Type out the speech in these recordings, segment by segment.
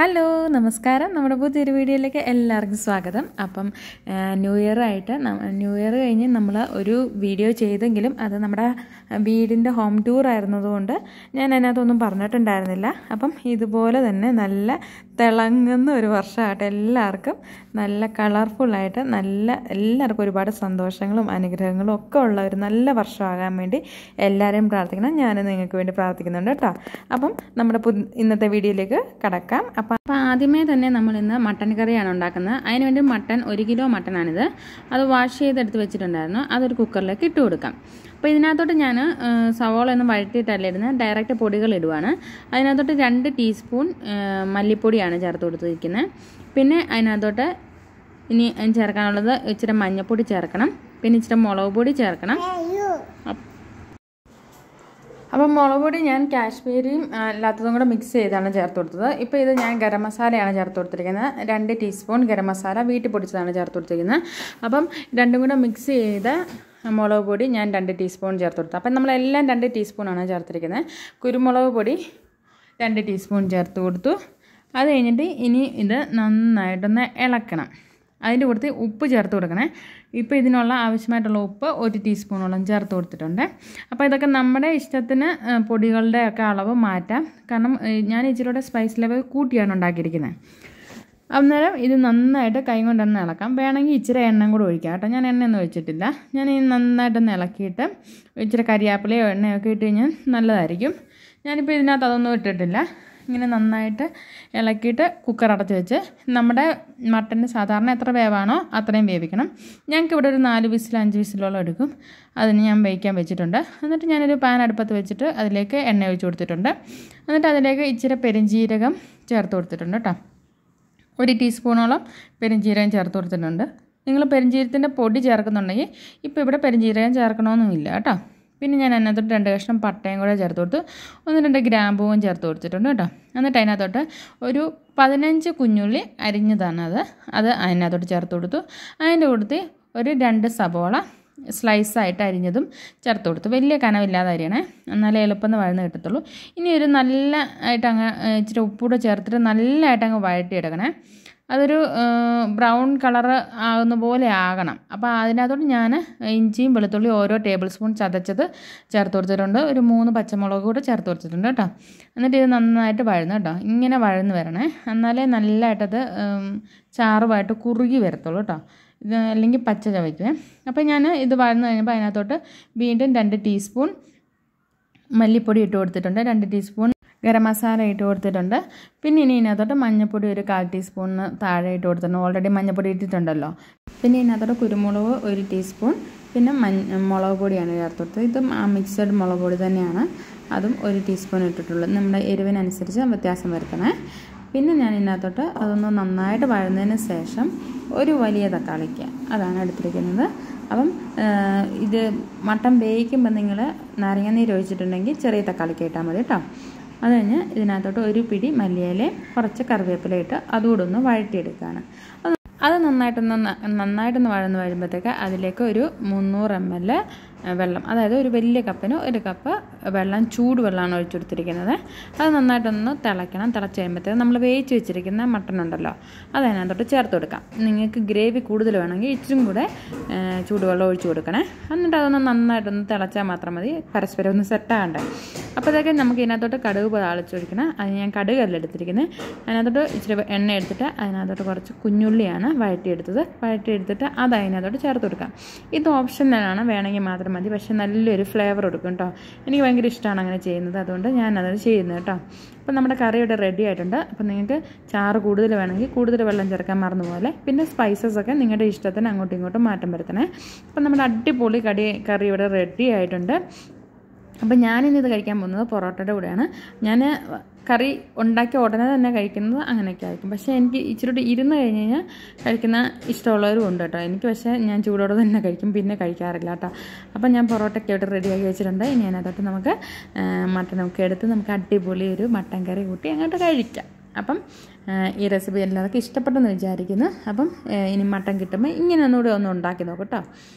hello നമസ്കാരം നമ്മുടെ പുതിയൊരു വീഡിയോയിലേക്ക് എല്ലാവർക്കും സ്വാഗതം അപ്പം ആ, ന്യൂ ഇയർ ആയിട്ട് ന- ന്യൂ ഇയർ കഴിഞ്ഞ് നമ്മൾ ഒരു വീഡിയോ ചെയ്തെങ്കിലും അത് നമ്മുടെ വീടിൻ്റെ ഹോം ടൂർ ആയിരുന്നതുകൊണ്ട് ഞാൻ അതിനകത്തൊന്നും പറഞ്ഞിട്ടുണ്ടായിരുന്നില്ല അപ്പം ഇതുപോലെ തന്നെ നല്ല തിളങ്ങുന്ന ഒരു വർഷമായിട്ട് എല്ലാവർക്കും നല്ല കളർഫുള്ളായിട്ട് നല്ല എല്ലാവർക്കും ഒരുപാട് സന്തോഷങ്ങളും അനുഗ്രഹങ്ങളും ഒക്കെ ഉള്ള ഒരു നല്ല വർഷമാകാൻ വേണ്ടി എല്ലാവരെയും പ്രാർത്ഥിക്കണം ഞാൻ നിങ്ങൾക്ക് വേണ്ടി പ്രാർത്ഥിക്കുന്നുണ്ട് കേട്ടോ അപ്പം നമ്മുടെ പുത് ഇന്നത്തെ വീഡിയോയിലേക്ക് കടക്കാം അപ്പം അപ്പം ആദ്യമേ തന്നെ നമ്മൾ ഇന്ന് മട്ടൻ കറിയാണ് ഉണ്ടാക്കുന്നത് അതിന് വേണ്ടി മട്ടൻ ഒരു കിലോ മട്ടനാണിത് അത് വാഷ് ചെയ്തെടുത്ത് വെച്ചിട്ടുണ്ടായിരുന്നു അതൊരു കുക്കറിലേക്ക് ഇട്ട് കൊടുക്കാം അപ്പോൾ ഇതിനകത്തോട്ട് ഞാൻ സവോള ഒന്നും വഴറ്റിയിട്ടല്ല ഇടുന്നത് ഡയറക്റ്റ് പൊടികൾ ഇടുവാണ് അതിനകത്തോട്ട് രണ്ട് ടീസ്പൂൺ ആ, മല്ലിപ്പൊടിയാണ് ചേർത്ത് കൊടുത്തിരിക്കുന്നത് പിന്നെ അതിനകത്തോട്ട് ഇനി ചേർക്കാനുള്ളത് ഇച്ചിരി മഞ്ഞൾപ്പൊടി ചേർക്കണം പിന്നെ ഇച്ചിരി മുളക് പൊടി ചേർക്കണം അപ്പ് അപ്പം മുളക് പൊടി ഞാൻ കാശ്മീരിയും ആ, അല്ലാത്തതും കൂടെ മിക്സ് ചെയ്താണ് ചേർത്ത് കൊടുത്തത് ഇപ്പോൾ ഇത് ഞാൻ ഗരം മസാലയാണ് ചേർത്ത് കൊടുത്തിരിക്കുന്നത് രണ്ട് ടീസ്പൂൺ ഗരം മസാല വീട്ടിൽ പൊടിച്ചതാണ് ചേർത്ത് കൊടുത്തിരിക്കുന്നത് അപ്പം രണ്ടും കൂടെ മിക്സ് ചെയ്ത മുളക് പൊടി ഞാൻ രണ്ട് ടീസ്പൂൺ ചേർത്ത് കൊടുത്തു അപ്പം നമ്മളെല്ലാം രണ്ട് ടീസ്പൂണാണ് ചേർത്തിരിക്കുന്നത് കുരുമുളക് പൊടി രണ്ട് ടീസ്പൂൺ ചേർത്ത് കൊടുത്തു അത് കഴിഞ്ഞിട്ട് ഇനി ഇത് നന്നായിട്ടൊന്ന് ഇളക്കണം അതിൻ്റെ കൂട്ടത്തിൽ ഉപ്പ് ചേർത്ത് കൊടുക്കണേ ഇപ്പോൾ ഇതിനുള്ള ആവശ്യമായിട്ടുള്ള ഉപ്പ് ഒരു ടീസ്പൂണോളം ചേർത്ത് കൊടുത്തിട്ടുണ്ട് അപ്പോൾ ഇതൊക്കെ നമ്മുടെ ഇഷ്ടത്തിന് ആ, പൊടികളുടെ ഒക്കെ അളവ് മാറ്റാം കാരണം ഏ, ഞാൻ ഇച്ചിരിയുടെ സ്പൈസ് ലെവൽ കൂട്ടിയാണ് ഉണ്ടാക്കിയിരിക്കുന്നത് അന്നേരം ഇത് നന്നായിട്ട് കൈ കൊണ്ടൊന്ന് ഇളക്കാം വേണമെങ്കിൽ ഇച്ചിരി എണ്ണ കൂടെ ഒഴിക്കാം കേട്ടോ ഞാൻ എണ്ണയൊന്നും ഒഴിച്ചിട്ടില്ല ഞാൻ ഈ നന്നായിട്ടൊന്ന് ഇളക്കിയിട്ട് ഇച്ചിരി കരിയാപ്പിലയോ എണ്ണയോ ഒക്കെ ഇട്ട് കഴിഞ്ഞാൽ നല്ലതായിരിക്കും ഞാനിപ്പോൾ ഇതിനകത്ത് അതൊന്നും ഇട്ടിട്ടില്ല ഇങ്ങനെ നന്നായിട്ട് ഇളക്കിയിട്ട് കുക്കർ അടച്ച് വെച്ച് നമ്മുടെ മട്ടന് സാധാരണ എത്ര വേവാണോ അത്രയും വേവിക്കണം ഞങ്ങൾക്ക് ഇവിടെ ഒരു നാല് വിസിൽ അഞ്ച് വിസിലോളം എടുക്കും അതിന് ഞാൻ വേവിക്കാൻ വെച്ചിട്ടുണ്ട് എന്നിട്ട് ഞാനൊരു പാൻ അടുപ്പത്ത് വെച്ചിട്ട് അതിലേക്ക് എണ്ണ ഒഴിച്ച് കൊടുത്തിട്ടുണ്ട് എന്നിട്ട് അതിലേക്ക് ഇച്ചിരി പെരിഞ്ജീരകം ചേർത്ത് കൊടുത്തിട്ടുണ്ട് കേട്ടോ ഒരു ടീസ്പൂണോളം പെരിഞ്ജീരകം ചേർത്ത് കൊടുത്തിട്ടുണ്ട് നിങ്ങൾ പെരിഞ്ജീരകത്തിൻ്റെ പൊടി ചേർക്കുന്നുണ്ടെങ്കിൽ ഇപ്പോൾ ഇവിടെ പെരിഞ്ജീരകം ചേർക്കണമെന്നുമില്ല കേട്ടോ പിന്നെ ഞാൻ അതിനകത്തോട്ട് രണ്ട് കഷ്ണം പട്ടയും കൂടെ ചേർത്ത് കൊടുത്തു ഒന്ന് രണ്ട് ഗ്രാമ്പൂവും ചേർത്ത് കൊടുത്തിട്ടുണ്ട് കേട്ടോ എന്നിട്ട് അതിനകത്തോട്ട് ഒരു പതിനഞ്ച് കുഞ്ഞുള്ളി അരിഞ്ഞതാണ് അത് അത് അതിനകത്തോട്ട് ചേർത്ത് കൊടുത്തു അതിൻ്റെ കൂട്ടത്തിൽ ഒരു രണ്ട് സബോള സ്ലൈസായിട്ട് അരിഞ്ഞതും ചേർത്ത് കൊടുത്തു വലിയ കനവില്ലാതെ അരിയണേ എന്നാലേ എളുപ്പം വഴന്ന് കിട്ടത്തുള്ളൂ ഇനി ഒരു നല്ല ആയിട്ട് അങ്ങ് ഏഹ്, ഇച്ചിരി ഉപ്പൂടെ ചേർത്തിട്ട് നല്ലതായിട്ട് അങ്ങ് വഴറ്റിയെടുക്കണേ അതൊരു ബ്രൗൺ കളറ് ആകുന്ന പോലെ ആകണം അപ്പോൾ അതിനകത്തോട്ട് ഞാൻ ഇഞ്ചിയും വെളുത്തുള്ളിയും ഓരോ ടേബിൾ സ്പൂൺ ചതച്ചത് ചേർത്ത് കൊടുത്തിട്ടുണ്ട് ഒരു മൂന്ന് പച്ചമുളക് കൂടെ ചേർത്ത് കൊടുത്തിട്ടുണ്ട് കേട്ടോ എന്നിട്ട് ഇത് നന്നായിട്ട് വഴന്നു കേട്ടോ ഇങ്ങനെ വഴന്ന് വരണേ എന്നാലേ നല്ലതായിട്ടത് ഉം, ചാറുമായിട്ട് കുറുകി വരത്തുള്ളൂ കേട്ടോ ഇത് അല്ലെങ്കിൽ പച്ച ചവയ്ക്കുവേ അപ്പോൾ ഞാൻ ഇത് വഴന്ന് കഴിഞ്ഞപ്പോൾ അതിനകത്തോട്ട് വീണ്ടും രണ്ട് ടീസ്പൂൺ മല്ലിപ്പൊടി ഇട്ട് കൊടുത്തിട്ടുണ്ട് രണ്ട് ടീസ്പൂൺ ഗരം മസാല ഇട്ട് കൊടുത്തിട്ടുണ്ട് പിന്നെ ഇനി ഇതിനകത്തോട്ട് മഞ്ഞൾപ്പൊടി ഒരു കാൽ ടീസ്പൂണിന് താഴെ ഇട്ട് കൊടുത്തിട്ടുണ്ട് ഓൾറെഡി മഞ്ഞൾപ്പൊടി ഇട്ടിട്ടുണ്ടല്ലോ പിന്നെ ഇതിനകത്തോട്ട് കുരുമുളക് ഒരു ടീസ്പൂൺ പിന്നെ മഞ്ഞ മുളക് പൊടിയാണ് ചേർത്ത് കൊടുത്തത് ഇതും ആ മിക്സഡ് മുളക് പൊടി തന്നെയാണ് അതും ഒരു ടീസ്പൂൺ ഇട്ടിട്ടുള്ളൂ നമ്മുടെ എരിവിനനുസരിച്ച് വ്യത്യാസം വരുത്തണേ പിന്നെ ഞാൻ ഇതിനകത്തോട്ട് അതൊന്ന് നന്നായിട്ട് വഴന്നതിന് ശേഷം ഒരു വലിയ തക്കാളിക്ക് അതാണ് എടുത്തിരിക്കുന്നത് അപ്പം ആ, ഇത് മട്ടൻ വേവിക്കുമ്പോൾ നിങ്ങൾ നാരങ്ങ നീര് ഒഴിച്ചിട്ടുണ്ടെങ്കിൽ ചെറിയ തക്കാളിക്ക് ഇട്ടാൽ മതി കേട്ടോ അത് കഴിഞ്ഞ് ഇതിനകത്തോട്ട് ഒരു പിടി മല്ലിയിലയും കുറച്ച് കറിവേപ്പില ഇട്ട് അതുകൂടെ ഒന്ന് വഴറ്റിയെടുക്കുകയാണ് അത് അത് നന്നായിട്ടൊന്ന് ന- നന്നായിട്ടൊന്ന് വഴന്ന് വരുമ്പോഴത്തേക്ക് അതിലേക്ക് ഒരു മുന്നൂറ് എം എൽ വെള്ളം അതായത് ഒരു വലിയ കപ്പിന് ഒരു കപ്പ് വെള്ളം ചൂടുവെള്ളമാണ് ഒഴിച്ചു കൊടുത്തിരിക്കുന്നത് അത് നന്നായിട്ടൊന്ന് തിളയ്ക്കണം തിളച്ച് കഴിയുമ്പോഴത്തേക്ക് നമ്മൾ വേവിച്ച് വെച്ചിരിക്കുന്ന മട്ടൺ ഉണ്ടല്ലോ അത് അതിനകത്തോട്ട് ചേർത്ത് കൊടുക്കാം നിങ്ങൾക്ക് ഗ്രേവി കൂടുതൽ വേണമെങ്കിൽ ഇച്ചിരി കൂടെ ആ, ചൂടുവെള്ളം ഒഴിച്ചു കൊടുക്കണേ എന്നിട്ട് അതൊന്ന് നന്നായിട്ടൊന്ന് തിളച്ചാൽ മാത്രം മതി പരസ്പരം ഒന്ന് സെറ്റാകണ്ടേ അപ്പോഴത്തേക്കും നമുക്ക് ഇതിനകത്തോട്ട് കടുക് താളിച്ചൊഴിക്കണം അത് ഞാൻ കടുകല്ല എടുത്തിരിക്കുന്നത് അതിനകത്തോട്ട് ഇച്ചിരി എണ്ണ എടുത്തിട്ട് അതിനകത്തോട്ട് കുറച്ച് കുഞ്ഞുള്ളിയാണ് വഴറ്റിയെടുത്തത് വഴറ്റിയെടുത്തിട്ട് അത് അതിനകത്തോട്ട് ചേർത്ത് കൊടുക്കാം ഇത് ഓപ്ഷനലാണ് വേണമെങ്കിൽ മാത്രം മതി പക്ഷേ നല്ലൊരു ഫ്ലേവർ കൊടുക്കും കേട്ടോ എനിക്ക് ഭയങ്കര ഇഷ്ടമാണ് അങ്ങനെ ചെയ്യുന്നത് അതുകൊണ്ട് ഞാനത് ചെയ്യുന്നത് കേട്ടോ അപ്പം നമ്മുടെ കറി ഇവിടെ റെഡി ആയിട്ടുണ്ട് അപ്പം നിങ്ങൾക്ക് ചാറ് കൂടുതൽ വേണമെങ്കിൽ കൂടുതൽ വെള്ളം ചേർക്കാൻ മറന്നു പോലെ പിന്നെ സ്പൈസസ് ഒക്കെ നിങ്ങളുടെ ഇഷ്ടത്തിന് അങ്ങോട്ടും ഇങ്ങോട്ടും മാറ്റം വരുത്തണേ അപ്പം നമ്മുടെ അടിപൊളി കടി കറി ഇവിടെ റെഡി ആയിട്ടുണ്ട് അപ്പം ഞാനിന്ന് ഇത് കഴിക്കാൻ പോകുന്നത് പൊറോട്ടയുടെ കൂടെയാണ് ഞാൻ കറി ഉണ്ടാക്കിയ ഉടനെ തന്നെ കഴിക്കുന്നത് അങ്ങനെയൊക്കെ ആയിരിക്കും പക്ഷേ എനിക്ക് ഇച്ചിരി ഇരുന്ന് കഴിഞ്ഞ് കഴിഞ്ഞാൽ കഴിക്കുന്ന ഇഷ്ടമുള്ളവരും ഉണ്ട് കേട്ടോ എനിക്ക് പക്ഷേ ഞാൻ ചൂടോടെ തന്നെ കഴിക്കും പിന്നെ കഴിക്കാറില്ല കേട്ടോ അപ്പം ഞാൻ പൊറോട്ടയൊക്കെ ഇവിടെ റെഡിയാക്കി വെച്ചിട്ടുണ്ട് ഇനി അതിനകത്തോട്ട് നമുക്ക് ആ, മട്ടനൊക്കെ എടുത്ത് നമുക്ക് അടിപൊളി ഒരു മട്ടൻ കറി കൂട്ടി അങ്ങോട്ട് കഴിക്കാം അപ്പം ആ, ഈ റെസിപ്പി എല്ലാവർക്കും ഇഷ്ടപ്പെട്ടെന്ന് വിചാരിക്കുന്നു അപ്പം ആ, ഇനി മട്ടൻ കിട്ടുമ്പോൾ ഇങ്ങനെ ഒന്നുകൂടെ ഒന്ന് ഉണ്ടാക്കി നോക്കട്ടോ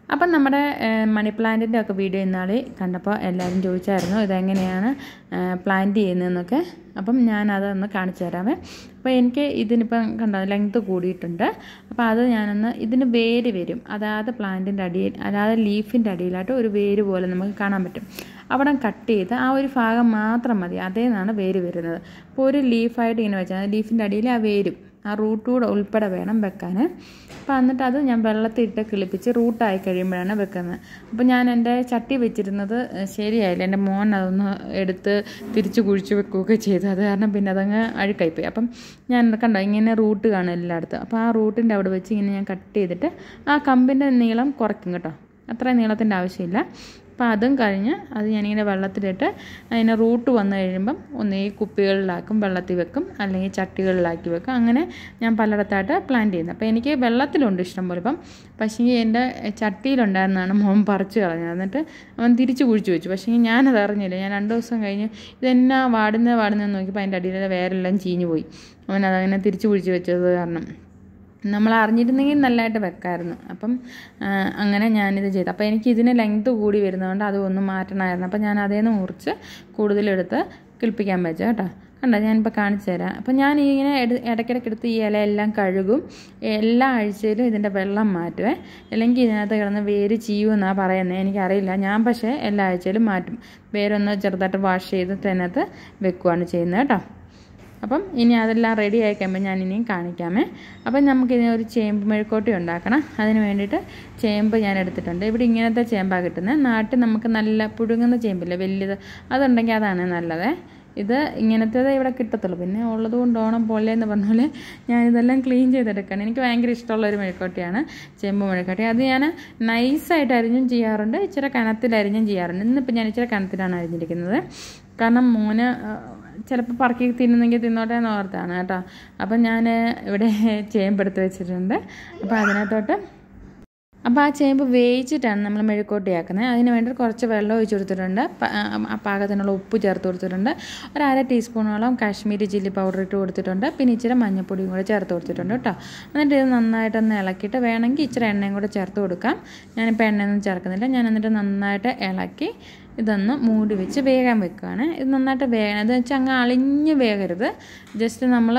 അപ്പം നമ്മുടെ മണി പ്ലാന്റിൻ്റെ ഒക്കെ വീഡിയോ ഇന്നാൾ കണ്ടപ്പോൾ എല്ലാവരും ചോദിച്ചായിരുന്നു ഇതെങ്ങനെയാണ് പ്ലാന്റ് ചെയ്യുന്നതെന്നൊക്കെ അപ്പം ഞാൻ അതൊന്ന് കാണിച്ചു തരാമേ അപ്പോൾ എനിക്ക് ഇതിനിപ്പം കണ്ടോ ലെങ്ത് കൂടിയിട്ടുണ്ട് അപ്പോൾ അത് ഞാനൊന്ന് ഇതിന് വേര് വരും അതായത് പ്ലാന്റിൻ്റെ അടിയിൽ അതായത് ലീഫിൻ്റെ അടിയിലായിട്ട് ഒരു വേര് പോലെ നമുക്ക് കാണാൻ പറ്റും അവിടെ കട്ട് ചെയ്ത് ആ ഒരു ഭാഗം മാത്രം മതി അതേ നിന്നാണ് വേര് വരുന്നത് അപ്പോൾ ഒരു ലീഫായിട്ട് ഇങ്ങനെ വെച്ചാൽ ലീഫിൻ്റെ അടിയിൽ ആ വേരും ആ റൂട്ട് കൂടെ ഉൾപ്പെടെ വേണം വെക്കാൻ അപ്പോൾ എന്നിട്ട് അത് ഞാൻ വെള്ളത്തിട്ട് കിളിപ്പിച്ച് റൂട്ടായി കഴിയുമ്പോഴാണ് വെക്കുന്നത് അപ്പോൾ ഞാൻ എൻ്റെ ചട്ടി വെച്ചിരുന്നത് ശരിയായില്ല എൻ്റെ മോൻ അതൊന്ന് എടുത്ത് തിരിച്ച് കുഴിച്ച് വെക്കുകയൊക്കെ ചെയ്തു അത് കാരണം പിന്നെ അതങ്ങ് അഴുക്കായിപ്പോയി അപ്പം ഞാൻ കണ്ടോ ഇങ്ങനെ റൂട്ട് കാണും എല്ലായിടത്തും അപ്പോൾ ആ റൂട്ടിൻ്റെ അവിടെ വെച്ച് ഇങ്ങനെ ഞാൻ കട്ട് ചെയ്തിട്ട് ആ കമ്പിൻ്റെ നീളം കുറയ്ക്കും കേട്ടോ അത്ര നീളത്തിൻ്റെ ആവശ്യമില്ല അപ്പോൾ അതും കഴിഞ്ഞ് അത് ഞാനിങ്ങനെ വെള്ളത്തിലിട്ട് അതിന് റൂട്ട് വന്നു കഴിയുമ്പം ഒന്ന് ഈ കുപ്പികളിലാക്കും വെള്ളത്തിൽ വെക്കും അല്ലെങ്കിൽ ചട്ടികളിലാക്കി വെക്കും അങ്ങനെ ഞാൻ പലയിടത്തായിട്ട് പ്ലാന്റ് ചെയ്യുന്നത് അപ്പോൾ എനിക്ക് വെള്ളത്തിലുണ്ട് ഇഷ്ടം പോലെ ഇപ്പം പക്ഷേ എൻ്റെ ചട്ടിയിലുണ്ടായിരുന്നതാണ് മോൻ പറിച്ച് കളഞ്ഞത് എന്നിട്ട് അവൻ തിരിച്ച് കുഴിച്ച് വെച്ചു പക്ഷേ ഞാനത് അറിഞ്ഞില്ല ഞാൻ രണ്ട് ദിവസം കഴിഞ്ഞ് ഇതെന്നാ വാടുന്നത് വാടുന്നതെന്ന് നോക്കിയപ്പോൾ അതിൻ്റെ അടിയിലെ വേരെല്ലാം ചീഞ്ഞു പോയി അവൻ അതങ്ങനെ തിരിച്ച് കുഴിച്ച് വെച്ചത് കാരണം നമ്മൾ അറിഞ്ഞിരുന്നെങ്കിൽ നല്ലതായിട്ട് വെക്കാമായിരുന്നു അപ്പം അങ്ങനെ ഞാനിത് ചെയ്തു അപ്പോൾ എനിക്ക് ഇതിന് ലെങ്ത് കൂടി വരുന്നതുകൊണ്ട് അത് ഒന്ന് മാറ്റണമായിരുന്നു അപ്പോൾ ഞാൻ അതേ നിന്ന് മുറിച്ച് കൂടുതലെടുത്ത് കിളിപ്പിക്കാൻ വെച്ചു കേട്ടോ കണ്ടോ ഞാനിപ്പോൾ കാണിച്ചു തരാം അപ്പോൾ ഞാൻ ഇങ്ങനെ എടു ഇടയ്ക്കിടയ്ക്ക് എടുത്ത് ഈ ഇലയെല്ലാം കഴുകും എല്ലാ ആഴ്ചയിലും ഇതിൻ്റെ വെള്ളം മാറ്റുവേ അല്ലെങ്കിൽ ഇതിനകത്ത് കിടന്ന് വേര് ചെയ്യുമെന്നാണ് പറയുന്നത് എനിക്കറിയില്ല ഞാൻ പക്ഷേ എല്ലാ ആഴ്ചയിലും മാറ്റും വേരൊന്ന് ചെറുതായിട്ട് വാഷ് ചെയ്ത് അതിനകത്ത് വെക്കുവാണ് ചെയ്യുന്നത് കേട്ടോ അപ്പം ഇനി അതെല്ലാം റെഡി ആയി കഴിയുമ്പോൾ ഞാൻ ഇനിയും കാണിക്കാമേ അപ്പം നമുക്കിതിന് ഒരു ചേമ്പ് മെഴുക്കോട്ടി ഉണ്ടാക്കണം അതിന് വേണ്ടിയിട്ട് ചേമ്പ് ഞാൻ എടുത്തിട്ടുണ്ട് ഇവിടെ ഇങ്ങനത്തെ ചേമ്പാണ് കിട്ടുന്നത് നാട്ടിൽ നമുക്ക് നല്ല പുഴുങ്ങുന്ന ചേമ്പില്ലേ വലിയത് അതുണ്ടെങ്കിൽ അതാണ് നല്ലത് ഇത് ഇങ്ങനത്തേത് ഇവിടെ കിട്ടത്തുള്ളൂ പിന്നെ ഉള്ളത് കൊണ്ട് ഓണം പോലെ എന്ന് പറഞ്ഞ പോലെ ഞാനിതെല്ലാം ക്ലീൻ ചെയ്തെടുക്കണം എനിക്ക് ഭയങ്കര ഇഷ്ടമുള്ള ഒരു മെഴുക്കോട്ടിയാണ് ചെമ്പ് മെഴുക്കോട്ടി അത് ഞാൻ നൈസായിട്ട് അരിഞ്ഞും ചെയ്യാറുണ്ട് ഇച്ചിരി കനത്തിൽ അരിഞ്ഞും ചെയ്യാറുണ്ട് ഇന്നിപ്പോൾ ഞാൻ ഇച്ചിരി കനത്തിലാണ് അരിഞ്ഞിരിക്കുന്നത് കാരണം മോന് ചിലപ്പോൾ പറക്കി തിന്നുന്നെങ്കിൽ തിന്നോട്ടെ എന്ന് ഓർത്താണ് കേട്ടോ അപ്പം ഞാൻ ഇവിടെ ചേമ്പെടുത്ത് വെച്ചിട്ടുണ്ട് അപ്പോൾ അതിനകത്തോട്ട് അപ്പോൾ ആ ചേമ്പ് വേവിച്ചിട്ടാണ് നമ്മൾ മെഴുക്കോട്ടിയാക്കുന്നത് അതിന് വേണ്ടി കുറച്ച് വെള്ളം ഒഴിച്ച് കൊടുത്തിട്ടുണ്ട് ആ പാകത്തിനുള്ള ഉപ്പ് ചേർത്ത് കൊടുത്തിട്ടുണ്ട് ഒരു അര ടീസ്പൂണോളം കാശ്മീരി ചില്ലി പൗഡർ ഇട്ട് കൊടുത്തിട്ടുണ്ട് പിന്നെ ഇച്ചിരി മഞ്ഞൾപ്പൊടിയും കൂടെ ചേർത്ത് കൊടുത്തിട്ടുണ്ട് കേട്ടോ എന്നിട്ട് ഇത് നന്നായിട്ടൊന്ന് ഇളക്കിയിട്ട് വേണമെങ്കിൽ ഇച്ചിരി എണ്ണയും കൂടെ ചേർത്ത് കൊടുക്കാം ഞാനിപ്പോൾ എണ്ണയൊന്നും ചേർക്കുന്നില്ല ഞാൻ എന്നിട്ട് നന്നായിട്ട് ഇളക്കി ഇതൊന്ന് മൂടി വെച്ച് വേഗം വെക്കുകയാണ് ഇത് നന്നായിട്ട് വേഗം എന്ന് വെച്ചാൽ അങ്ങ് അളിഞ്ഞ് വേകരുത് ജസ്റ്റ് നമ്മൾ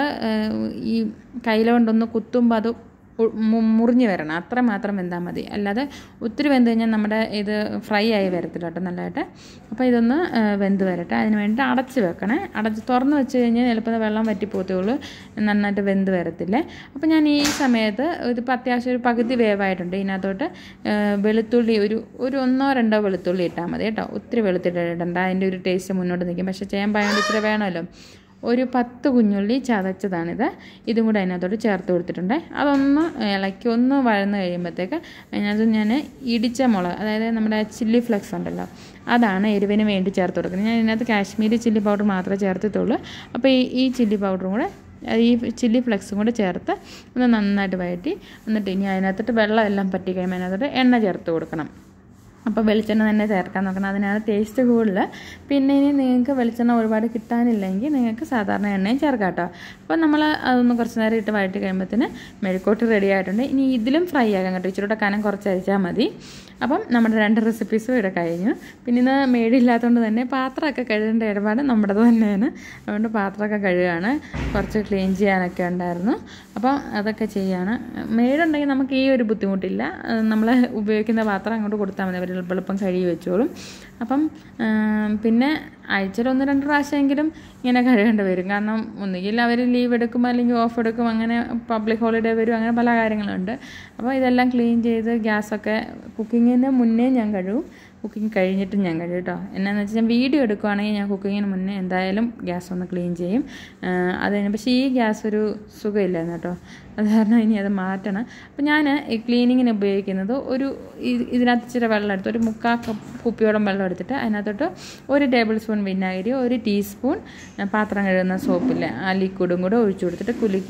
ഈ കയ്യിലുകൊണ്ടൊന്ന് കുത്തുമ്പോൾ അത് മുറിഞ്ഞ് വരണം അത്ര മാത്രം വെന്താൽ മതി അല്ലാതെ ഒത്തിരി വെന്ത് കഴിഞ്ഞാൽ നമ്മുടെ ഇത് ഫ്രൈ ആയി വരത്തില്ല കേട്ടോ നല്ലതായിട്ട് അപ്പോൾ ഇതൊന്ന് വെന്ത് വരട്ടെ അതിന് വേണ്ടി അടച്ച് വെക്കണേ അടച്ച് തുറന്ന് വെച്ച് കഴിഞ്ഞാൽ ചിലപ്പോൾ വെള്ളം വറ്റിപ്പോത്തേ ഉള്ളൂ നന്നായിട്ട് വെന്ത് വരത്തില്ലേ അപ്പോൾ ഞാൻ ഈ സമയത്ത് ഇതിപ്പോൾ അത്യാവശ്യം ഒരു പകുതി വേവായിട്ടുണ്ട് ഇതിനകത്തോട്ട് വെളുത്തുള്ളി ഒരു ഒരു ഒന്നോ രണ്ടോ വെളുത്തുള്ളി ഇട്ടാൽ മതി കേട്ടോ ഒത്തിരി വെളുത്തിട്ട് ഇടണ്ട അതിൻ്റെ ഒരു ടേസ്റ്റ് മുന്നോട്ട് നിൽക്കും പക്ഷേ ചേമ്പായതുകൊണ്ട് ഇച്ചിരി വേണമല്ലോ ഒരു പത്ത് കുഞ്ഞുള്ളി ചതച്ചതാണിത് ഇതും കൂടെ അതിനകത്തോട്ട് ചേർത്ത് കൊടുത്തിട്ടുണ്ട് അതൊന്ന് ഇളക്കി ഒന്ന് വഴന്ന് കഴിയുമ്പോഴത്തേക്ക് അതിനകത്ത് ഞാൻ ഇടിച്ച മുളക് അതായത് നമ്മുടെ ചില്ലി ഫ്ലെക്സ് ഉണ്ടല്ലോ അതാണ് എരിവിന് വേണ്ടി ചേർത്ത് കൊടുക്കുന്നത് ഞാൻ ഇതിനകത്ത് കാശ്മീരി ചില്ലി പൗഡർ മാത്രമേ ചേർത്തിട്ടുള്ളൂ അപ്പോൾ ഈ ഈ ചില്ലി പൗഡറും കൂടെ ഈ ചില്ലി ഫ്ലെക്സും കൂടെ ചേർത്ത് ഒന്ന് നന്നായിട്ട് വഴറ്റി എന്നിട്ട് ഇനി അതിനകത്തോട്ട് വെള്ളം എല്ലാം പറ്റി കഴിയുമ്പോൾ അതിനകത്തോട്ട് എണ്ണ ചേർത്ത് കൊടുക്കണം അപ്പോൾ വെളിച്ചെണ്ണ തന്നെ ചേർക്കാൻ നോക്കണം അതിനാണ് ടേസ്റ്റ് കൂടുതൽ പിന്നെ ഇനി നിങ്ങൾക്ക് വെളിച്ചെണ്ണ ഒരുപാട് കിട്ടാനില്ലെങ്കിൽ നിങ്ങൾക്ക് സാധാരണ എണ്ണയും ചേർക്കാം കേട്ടോ അപ്പോൾ നമ്മൾ അതൊന്ന് കുറച്ച് നേരം ഇട്ട് വഴറ്റി കഴിയുമ്പോഴത്തേന് മെഴുക്കോട്ട് റെഡി ആയിട്ടുണ്ട് ഇനി ഇതിലും ഫ്രൈ ആകാൻ കേട്ടോ ഇച്ചിരി കനം കുറച്ച് അരിച്ചാൽ മതി അപ്പം നമ്മുടെ രണ്ട് റെസിപ്പീസും ഇവിടെ കഴിഞ്ഞു പിന്നെ ഇന്ന് മേടില്ലാത്തതുകൊണ്ട് തന്നെ പാത്രമൊക്കെ കഴുകേണ്ട ഇടപാട് നമ്മുടേത് തന്നെയാണ് അതുകൊണ്ട് പാത്രമൊക്കെ കഴുകുകയാണ് കുറച്ച് ക്ലീൻ ചെയ്യാനൊക്കെ ഉണ്ടായിരുന്നു അപ്പോൾ അതൊക്കെ ചെയ്യാണ് മേടുണ്ടെങ്കിൽ നമുക്ക് ഈ ഒരു ബുദ്ധിമുട്ടില്ല നമ്മൾ ഉപയോഗിക്കുന്ന പാത്രം അങ്ങോട്ട് കൊടുത്താൽ മതി അവർ എളുപ്പം കഴുകി വെച്ചോളും അപ്പം പിന്നെ ആഴ്ചയിൽ ഒന്ന് രണ്ട് പ്രാവശ്യമെങ്കിലും ഇങ്ങനെ കഴുകേണ്ടി വരും കാരണം ഒന്നുകിൽ അവർ ലീവ് എടുക്കും അല്ലെങ്കിൽ ഓഫ് എടുക്കും അങ്ങനെ പബ്ലിക് ഹോളിഡേ വരും അങ്ങനെ പല കാര്യങ്ങളുണ്ട് അപ്പോൾ ഇതെല്ലാം ക്ലീൻ ചെയ്ത് ഗ്യാസൊക്കെ കുക്കിങ്ങിന് മുന്നേ ഞാൻ കഴുകും കുക്കിംഗ് കഴിഞ്ഞിട്ട് ഞാൻ കഴിയും കേട്ടോ എന്നാന്ന് വെച്ചാൽ ഞാൻ വീഡിയോ എടുക്കുവാണെങ്കിൽ ഞാൻ കുക്കിങ്ങിന് മുന്നേ എന്തായാലും ഗ്യാസ് ഒന്ന് ക്ലീൻ ചെയ്യും അത് കഴിഞ്ഞ് പക്ഷേ ഈ ഗ്യാസ് ഒരു സുഖമില്ലായിരുന്നു കേട്ടോ അത് കാരണം ഇനി അത് മാറ്റണം അപ്പോൾ ഞാൻ ഈ ക്ലീനിങ്ങിന് ഉപയോഗിക്കുന്നത് ഒരു ഇതിനകത്ത് ഇച്ചിരി വെള്ളം എടുത്ത് ഒരു മുക്കാൽ കുപ്പിയോളം വെള്ളം എടുത്തിട്ട് അതിനകത്തോട്ട് ഒരു ടേബിൾ സ്പൂൺ വിനാഗിരി ഒരു ടീസ്പൂൺ പാത്രം കഴുകുന്ന സോപ്പില്ല ആ ലിക്വിഡും കൂടെ ഒഴിച്ചു കൊടുത്തിട്ട് കുലുക്കി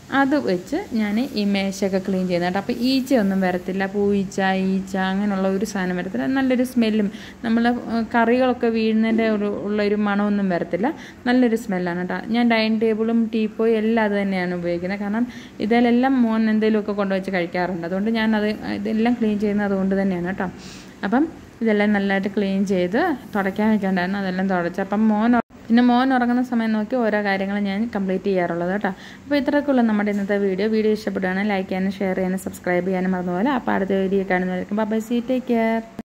അത് വെച്ച് ഞാൻ ഈ മേശയൊക്കെ ക്ലീൻ ചെയ്യുന്നത് കേട്ടോ അപ്പോൾ ഈച്ചയൊന്നും വരത്തില്ല പൂഈച്ച ഈച്ച അങ്ങനെയുള്ള ഒരു സാധനം വരത്തില്ല നല്ലൊരു സ്മെല്ലും നമ്മൾ കറികളൊക്കെ വീഴുന്നതിൻ്റെ ഒരു ഉള്ള ഒരു മണമൊന്നും വരത്തില്ല നല്ലൊരു സ്മെല്ലാണ് കേട്ടോ ഞാൻ ഡൈനിങ് ടേബിളും ടീപ്പോയും എല്ലാം അത് തന്നെയാണ് ഉപയോഗിക്കുന്നത് കാരണം ഇതിലെല്ലാം മോൻ എന്തെങ്കിലുമൊക്കെ കൊണ്ടുവച്ച് കഴിക്കാറുണ്ട് അതുകൊണ്ട് ഞാൻ അത് ഇതെല്ലാം ക്ലീൻ ചെയ്യുന്നത് അതുകൊണ്ട് തന്നെയാണ് കേട്ടോ അപ്പം ഇതെല്ലാം നല്ലതായിട്ട് ക്ലീൻ ചെയ്ത് തുടയ്ക്കാൻ വെക്കേണ്ടായിരുന്നു അതെല്ലാം തുടച്ച് അപ്പം മോൻ ഉറ- പിന്നെ മോൻ ഉറങ്ങുന്ന സമയം നോക്കി ഓരോ കാര്യങ്ങൾ ഞാൻ കംപ്ലീറ്റ് ചെയ്യാറുള്ളത് കേട്ടോ അപ്പോൾ ഇത്രയൊക്കെയുള്ള നമ്മുടെ ഇന്നത്തെ വീഡിയോ വീഡിയോ ഇഷ്ടപ്പെടുകയാണെങ്കിൽ ലൈക്ക് ചെയ്യാനും ഷെയർ ചെയ്യാനും സബ്സ്ക്രൈബ് ചെയ്യാനും മറന്നുപോലെ അപ്പോൾ അടുത്ത വീഡിയോ കാണുന്നവർക്ക് ബൈ സീ ടേക്ക് കെയർ